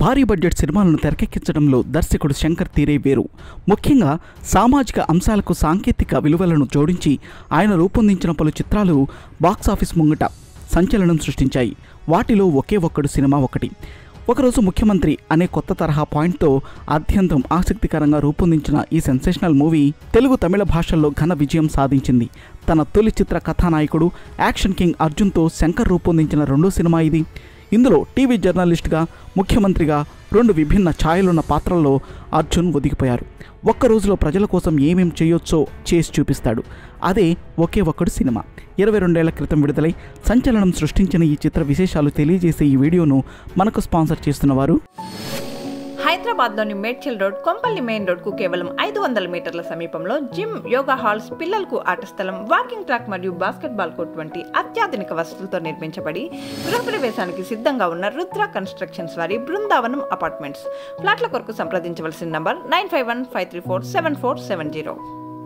భారీ బడ్జెట్ సినిమాలను తెరకెక్కించడంలో దర్శకుడు శంకర్ తీరే వేరు ముఖ్యంగా సామాజిక అంశాలకు సాంకేతిక విలువలను జోడించి ఆయన రూపొందించిన పలు చిత్రాలు బాక్సాఫీస్ ముంగట సంచలనం సృష్టించాయి వాటిలో ఒకే ఒక్కడు సినిమా ఒకటి ఒకరోజు ముఖ్యమంత్రి అనే కొత్త తరహా పాయింట్తో అత్యంతం ఆసక్తికరంగా రూపొందించిన ఈ సెన్సేషనల్ మూవీ తెలుగు తమిళ భాషల్లో ఘన విజయం సాధించింది తన తొలి చిత్ర కథానాయకుడు యాక్షన్ కింగ్ అర్జున్తో శంకర్ రూపొందించిన రెండో సినిమా ఇది ఇందులో టీవీ జర్నలిస్ట్గా ముఖ్యమంత్రిగా రెండు విభిన్న ఛాయలున్న పాత్రల్లో అర్జున్ ఒదిగిపోయారు ఒక్క రోజులో ప్రజల కోసం ఏమేం చేయొచ్చో చేసి చూపిస్తాడు అదే ఒకే ఒక్కడు సినిమా ఇరవై రెండేళ్ల క్రితం విడుదలై సంచలనం సృష్టించిన ఈ చిత్ర విశేషాలు తెలియజేసే ఈ వీడియోను మనకు స్పాన్సర్ చేస్తున్నవారు హైదరాబాద్లోని మేడ్చల్ రోడ్ కొంపల్లి మెయిన్ రోడ్కు కేవలం ఐదు వందల మీటర్ల సమీపంలో జిమ్ యోగా హాల్స్ పిల్లలకు ఆట స్థలం వాకింగ్ ట్రాక్ మరియు బాస్కెట్బాల్ కోర్ట్ వంటి అత్యాధునిక వసతులతో నిర్మించబడి గృహప్రవేశానికి సిద్ధంగా ఉన్న రుద్ర కన్స్ట్రక్షన్స్ వారి బృందావనం అపార్ట్మెంట్స్ ఫ్లాట్ల కొరకు సంప్రదించవలసిన number nine five one five three four seven four seven zero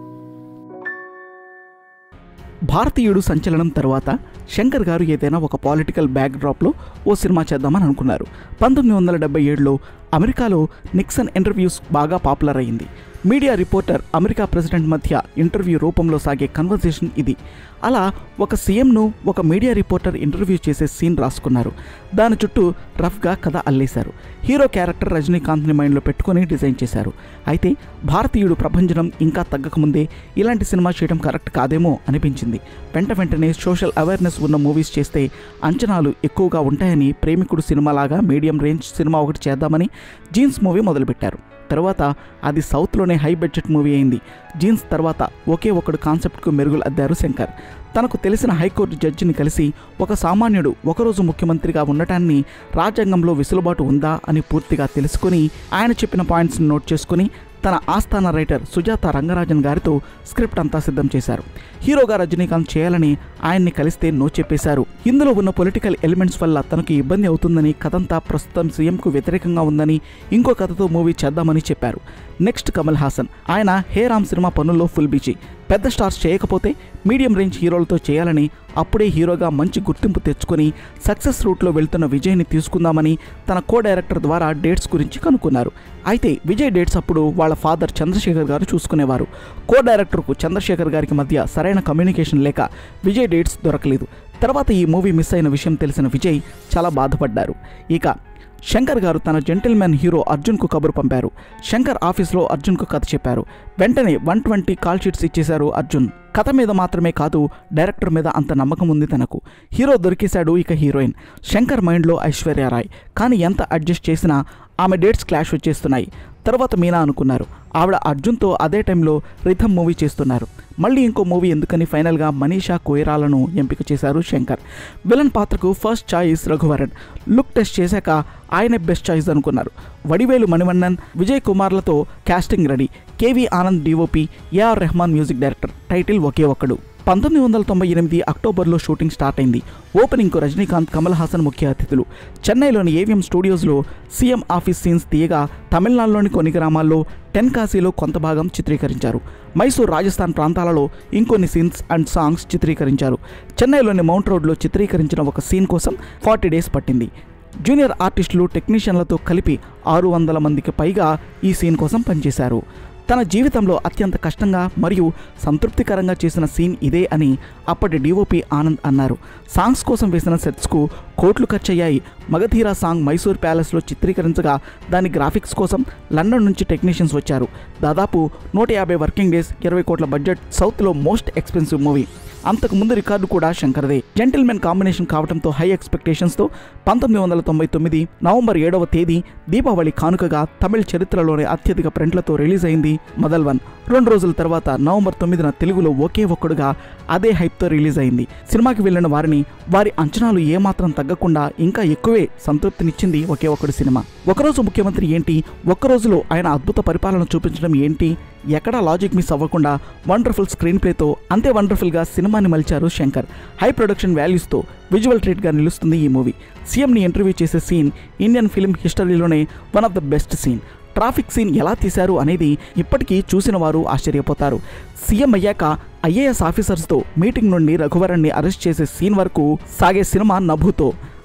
Bharateeyudu సంచలనం తర్వాత శంకర్ గారు ఏదైనా ఒక పాలిటికల్ బ్యాక్డ్రాప్లో ఓ సినిమా చేద్దామని అనుకున్నారు పంతొమ్మిది వందల డెబ్బై ఏడులో అమెరికాలో నిక్సన్ ఇంటర్వ్యూస్ బాగా పాపులర్ అయింది మీడియా రిపోర్టర్ అమెరికా ప్రెసిడెంట్ మధ్య ఇంటర్వ్యూ రూపంలో సాగే కన్వర్సేషన్ ఇది అలా ఒక సీఎంను ఒక మీడియా రిపోర్టర్ ఇంటర్వ్యూ చేసే సీన్ రాసుకున్నారు దాని చుట్టూ రఫ్గా కథ అల్లేశారు హీరో క్యారెక్టర్ రజనీకాంత్ని మైండ్లో పెట్టుకొని డిజైన్ చేశారు అయితే భారతీయుడు ప్రభంజనం ఇంకా తగ్గకముందే ఇలాంటి సినిమా చేయడం కరెక్ట్ కాదేమో అనిపించింది వెంట వెంటనే సోషల్ అవేర్నెస్ ఉన్న మూవీస్ చేస్తే అంచనాలు ఎక్కువగా ఉంటాయని ప్రేమికుడు సినిమాలాగా మీడియం రేంజ్ సినిమా ఒకటి చేద్దామని జీన్స్ మూవీ మొదలుపెట్టారు తర్వాత అది సౌత్లోనే హై బడ్జెట్ మూవీ అయింది జీన్స్ తర్వాత ఒకే ఒకడు కాన్సెప్ట్కు మెరుగులు అద్దారు శంకర్ తనకు తెలిసిన హైకోర్టు జడ్జిని కలిసి ఒక సామాన్యుడు ఒకరోజు ముఖ్యమంత్రిగా ఉండటాన్ని రాజ్యాంగంలో వెసులుబాటు ఉందా అని పూర్తిగా తెలుసుకుని ఆయన చెప్పిన పాయింట్స్ని నోట్ చేసుకుని తన ఆస్థాన రైటర్ సుజాత రంగరాజన్ గారితో స్క్రిప్ట్ అంతా సిద్ధం చేశారు హీరోగా రజనీకాంత్ చేయాలని ఆయన్ని కలిస్తే నో చెప్పేశారు ఇందులో ఉన్న పొలిటికల్ ఎలిమెంట్స్ వల్ల తనకు ఇబ్బంది అవుతుందని కథంతా ప్రస్తుతం సీఎంకు వ్యతిరేకంగా ఉందని ఇంకో కథతో మూవీ చేద్దామని చెప్పారు నెక్స్ట్ కమల్ హాసన్ ఆయన హే రామ్ సినిమా పనుల్లో ఫుల్ బిజీ పెద్ద స్టార్స్ చేయకపోతే మీడియం రేంజ్ హీరోలతో చేయాలని అప్పుడే హీరోగా మంచి గుర్తింపు తెచ్చుకొని సక్సెస్ రూట్లో వెళ్తున్న విజయ్ని తీసుకుందామని తన కో డైరెక్టర్ ద్వారా డేట్స్ గురించి కనుక్కున్నారు అయితే విజయ్ డేట్స్ అప్పుడు వాళ్ళ ఫాదర్ చంద్రశేఖర్ గారు చూసుకునేవారు కో డైరెక్టర్కు చంద్రశేఖర్ గారికి మధ్య సరైన కమ్యూనికేషన్ లేక విజయ్ డేట్స్ దొరకలేదు తర్వాత ఈ మూవీ మిస్ అయిన విషయం తెలిసిన విజయ్ చాలా బాధపడ్డారు ఇక శంకర్ గారు తన జెంటిల్మెన్ హీరో అర్జున్కు కబురు పంపారు శంకర్ ఆఫీస్లో అర్జున్కు కథ చెప్పారు వెంటనే వన్ ట్వంటీ కాల్ షీట్స్ ఇచ్చేశారు అర్జున్ కథ మీద మాత్రమే కాదు డైరెక్టర్ మీద అంత నమ్మకం ఉంది తనకు హీరో దొరికేశాడు ఇక హీరోయిన్ శంకర్ మైండ్లో ఐశ్వర్య రాయ్ కానీ ఎంత అడ్జస్ట్ చేసినా ఆమె డేట్స్ క్లాష్ వచ్చేస్తున్నాయి తర్వాత మీనా అనుకున్నారు ఆవిడ అర్జున్తో అదే టైంలో రిథమ్ మూవీ చేస్తున్నారు మళ్ళీ ఇంకో మూవీ ఎందుకని ఫైనల్గా మనీషా కోయిరాలను ఎంపిక చేశారు శంకర్ విలన్ పాత్రకు first choice Raghuvaran look test చేశాక ఆయనే బెస్ట్ చాయిస్ అనుకున్నారు వడివేలు మణివన్నన్ విజయ్ కుమార్లతో casting ready KV Anand DOP AR Rahman music director title Oke Okkadu పంతొమ్మిది వందల తొంభై ఎనిమిది అక్టోబర్లో షూటింగ్ స్టార్ట్ అయింది ఓపెనింగ్కు రజనీకాంత్ కమల్ హాసన్ ముఖ్య అతిథులు చెన్నైలోని ఏవిఎం స్టూడియోస్లో సీఎం ఆఫీస్ సీన్స్ తీయగా తమిళనాడులోని కొన్ని గ్రామాల్లో టెన్కాసీలో కొంత భాగం చిత్రీకరించారు మైసూర్ రాజస్థాన్ ప్రాంతాలలో ఇంకొన్ని సీన్స్ అండ్ సాంగ్స్ చిత్రీకరించారు చెన్నైలోని మౌంట్ రోడ్లో చిత్రీకరించిన ఒక సీన్ కోసం ఫార్టీ డేస్ పట్టింది జూనియర్ ఆర్టిస్టులు టెక్నీషియన్లతో కలిపి ఆరు వందల మందికి పైగా ఈ సీన్ కోసం పనిచేశారు తన జీవితంలో అత్యంత కష్టంగా మరియు సంతృప్తికరంగా చేసిన సీన్ ఇదే అని అప్పటి డిఓపి ఆనంద్ అన్నారు సాంగ్స్ కోసం వేసిన సెట్స్కు కోట్లు ఖర్చయ్యాయి మగధీరా సాంగ్ మైసూర్ ప్యాలెస్లో చిత్రీకరించగా దాని గ్రాఫిక్స్ కోసం లండన్ నుంచి టెక్నీషియన్స్ వచ్చారు దాదాపు నూట యాభై వర్కింగ్ డేస్ ఇరవై కోట్ల బడ్జెట్ సౌత్లో మోస్ట్ ఎక్స్పెన్సివ్ మూవీ అంతకు ముందు రికార్డు కూడా శంకర్దే జెంటిల్మెన్ కాంబినేషన్ కావడంతో హై ఎక్స్పెక్టేషన్స్తో పంతొమ్మిది వందల తొంభై తొమ్మిది నవంబర్ ఏడవ తేదీ దీపావళి కానుకగా తమిళ చరిత్రలోనే అత్యధిక ప్రింట్లతో రిలీజ్ అయింది మొదల్ వన్ రెండు రోజుల తర్వాత నవంబర్ తొమ్మిదిన తెలుగులో ఒకే ఒక్కడుగా అదే హైప్తో రిలీజ్ అయింది సినిమాకి వెళ్ళిన వారిని వారి అంచనాలు ఏమాత్రం తగ్గకుండా ఇంకా ఎక్కువే సంతృప్తినిచ్చింది ఒకే ఒక్కడు సినిమా ఒకరోజు ముఖ్యమంత్రి ఏంటి ఒక్కరోజులో ఆయన అద్భుత పరిపాలన చూపించడం ఏంటి ఎక్కడా లాజిక్ మిస్ అవ్వకుండా వండర్ఫుల్ స్క్రీన్ ప్లేతో అంతే వండర్ఫుల్గా సినిమాని మలిచారు శంకర్ హై ప్రొడక్షన్ వాల్యూస్తో విజువల్ ట్రీట్గా నిలుస్తుంది ఈ మూవీ సీఎంని ఇంటర్వ్యూ చేసే సీన్ ఇండియన్ ఫిల్మ్ హిస్టరీలోనే one of the best scene traffic scene ఎలా తీశారు అనేది ఇప్పటికీ చూసిన వారు ఆశ్చర్యపోతారు సీఎం అయ్యాక ఐఏఎస్ ఆఫీసర్స్తో మీటింగ్ నుండి రఘువరన్ని అరెస్ట్ చేసే సీన్ వరకు సాగే సినిమా నభుతో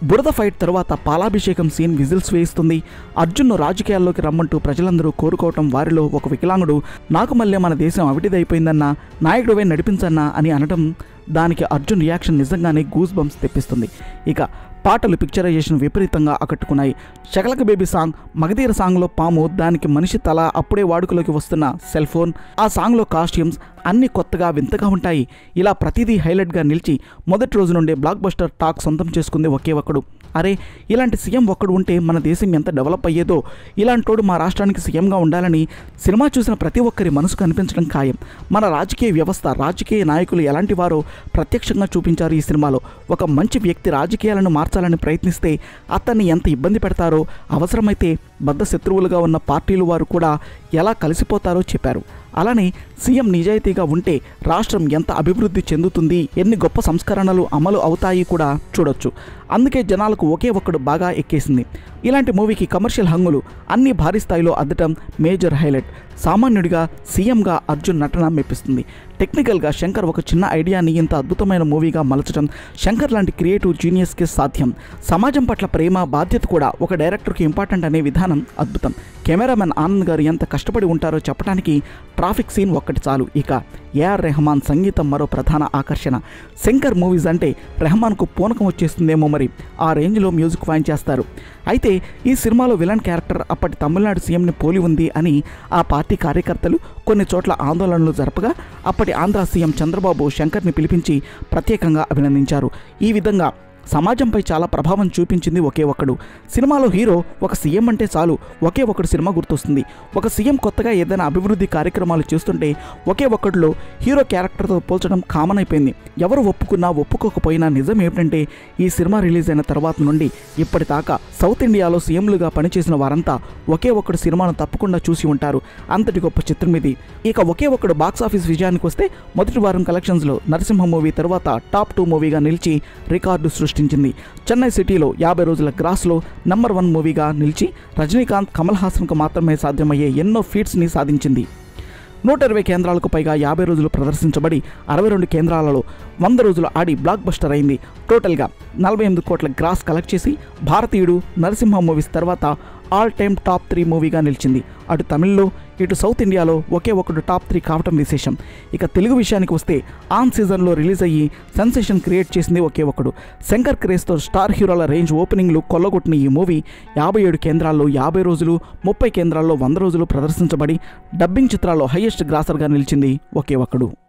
బురద ఫైట్ తర్వాత పాలాభిషేకం సీన్ విజిల్స్ వేయిస్తుంది అర్జున్ను రాజకీయాల్లోకి రమ్మంటూ ప్రజలందరూ కోరుకోవటం వారిలో ఒక వికలాంగుడు నాకు మళ్ళీ మన దేశం అవిటిదైపోయిందన్నా నాయకుడివే నడిపించన్నా అని అనటం దానికి అర్జున్ రియాక్షన్ నిజంగానే గూస్ బంప్స్ తెప్పిస్తుంది ఇక పాటలు పిక్చరైజేషన్ విపరీతంగా ఆకట్టుకున్నాయి శకలక బేబీ సాంగ్ మగధీర సాంగ్లో పాము దానికి మనిషి తల అప్పుడే వాడుకలోకి వస్తున్న సెల్ ఫోన్ ఆ సాంగ్లో కాస్ట్యూమ్స్ అన్ని కొత్తగా వింతగా ఉంటాయి ఇలా ప్రతిదీ హైలైట్గా నిలిచి మొదటి రోజు నుండే బ్లాక్ బస్టర్ టాక్ సొంతం చేసుకుంది ఒకే ఒక్కడు అరే ఇలాంటి సీఎం ఒక్కడు ఉంటే మన దేశం ఎంత డెవలప్ అయ్యేదో ఇలాంటోడు మా రాష్ట్రానికి సీఎంగా ఉండాలని సినిమా చూసిన ప్రతి ఒక్కరి మనసు కనిపించడం ఖాయం మన రాజకీయ వ్యవస్థ రాజకీయ నాయకులు ఎలాంటి వారో ప్రత్యక్షంగా చూపించారు ఈ సినిమాలో ఒక మంచి వ్యక్తి రాజకీయాలను మార్చాలని ప్రయత్నిస్తే అతన్ని ఎంత ఇబ్బంది పెడతారో అవసరమైతే బద్ద శత్రువులుగా ఉన్న పార్టీలు వారు కూడా ఎలా కలిసిపోతారో చెప్పారు అలానే సీఎం నిజాయితీగా ఉంటే రాష్ట్రం ఎంత అభివృద్ధి చెందుతుంది ఎన్ని గొప్ప సంస్కరణలు అమలు అవుతాయి కూడా చూడొచ్చు అందుకే జనాలకు ఒకే ఒక్కడు బాగా ఎక్కేసింది ఇలాంటి మూవీకి కమర్షియల్ హంగులు అన్ని భారీ స్థాయిలో అద్దటం మేజర్ హైలైట్ సామాన్యుడిగా సీఎంగా అర్జున్ నటన మెప్పిస్తుంది టెక్నికల్గా శంకర్ ఒక చిన్న ఐడియాని ఇంత అద్భుతమైన మూవీగా మలచడం శంకర్ లాంటి క్రియేటివ్ జీనియస్కి సాధ్యం సమాజం పట్ల ప్రేమ బాధ్యత కూడా ఒక డైరెక్టర్కి ఇంపార్టెంట్ అనే విధానం అద్భుతం కెమెరామెన్ ఆనంద్ గారు ఎంత కష్టపడి ఉంటారో చెప్పడానికి ట్రాఫిక్ సీన్ ఒక్కటి చాలు ఇక ఏఆర్ రెహమాన్ సంగీతం మరో ప్రధాన ఆకర్షణ శంకర్ మూవీస్ అంటే రెహమాన్కు పూనకం వచ్చేస్తుందేమో మరి ఆ రేంజ్లో మ్యూజిక్ ఫైన్ చేస్తారు అయితే ఈ సినిమాలో విలన్ క్యారెక్టర్ అప్పటి తమిళనాడు సీఎంని పోలి ఉంది అని ఆ పార్టీ కార్యకర్తలు కొన్ని చోట్ల ఆందోళనలు జరపగా అప్పటి ఆంధ్ర సీఎం చంద్రబాబు శంకర్ని పిలిపించి ప్రత్యేకంగా అభినందించారు ఈ విధంగా సమాజంపై చాలా ప్రభావం చూపించింది ఒకే ఒక్కడు సినిమాలో హీరో ఒక సీఎం అంటే చాలు ఒకే ఒకడు సినిమా గుర్తొస్తుంది ఒక సీఎం కొత్తగా ఏదైనా అభివృద్ధి కార్యక్రమాలు చేస్తుంటే ఒకే ఒక్కడిలో హీరో క్యారెక్టర్తో పోల్చడం కామన్ అయిపోయింది ఎవరు ఒప్పుకున్నా ఒప్పుకోకపోయినా నిజం ఏమిటంటే ఈ సినిమా రిలీజ్ అయిన తర్వాత నుండి ఇప్పటిదాకా సౌత్ ఇండియాలో సీఎంలుగా పనిచేసిన వారంతా ఒకే ఒక్కడు సినిమాను తప్పకుండా చూసి ఉంటారు అంతటి గొప్ప చిత్రం ఇది ఇక ఒకే ఒక్కడు బాక్స్ ఆఫీస్ విజయానికి వస్తే మొదటి వారం కలెక్షన్స్లో నరసింహ మూవీ తర్వాత టాప్ టూ మూవీగా నిలిచి రికార్డు సృష్టించింది చెన్నై సిటీలో యాభై రోజుల గ్రాస్లో నంబర్ వన్ మూవీగా నిలిచి రజనీకాంత్ కమల్ హాసన్కు మాత్రమే సాధ్యమయ్యే ఎన్నో ఫీట్స్ని సాధించింది నూట ఇరవై కేంద్రాలకు పైగా యాభై రోజులు ప్రదర్శించబడి అరవై రెండు కేంద్రాలలో వంద రోజులు ఆడి బ్లాక్ బస్టర్ అయింది టోటల్గా నలభై ఎనిమిది కోట్ల గ్రాస్ కలెక్ట్ చేసి భారతీయుడు నరసింహ మూవీస్ తర్వాత ఆల్ టైమ్ టాప్ త్రీ మూవీగా నిలిచింది అటు తమిళ్లో ఇటు సౌత్ ఇండియాలో ఒకే ఒకడు టాప్ త్రీ కావటం విశేషం ఇక తెలుగు విషయానికి వస్తే ఆన్ సీజన్లో రిలీజ్ అయ్యి సెన్సేషన్ క్రియేట్ చేసింది ఒకే ఒకడు శంకర్ క్రేస్తో స్టార్ హీరోల రేంజ్ ఓపెనింగ్లు కొల్లగొట్టిన ఈ మూవీ యాభై ఏడు కేంద్రాల్లో యాభై రోజులు ముప్పై కేంద్రాల్లో వంద రోజులు ప్రదర్శించబడి డబ్బింగ్ చిత్రాల్లో హయ్యెస్ట్ గ్రాసర్గా నిలిచింది ఒకే ఒకడు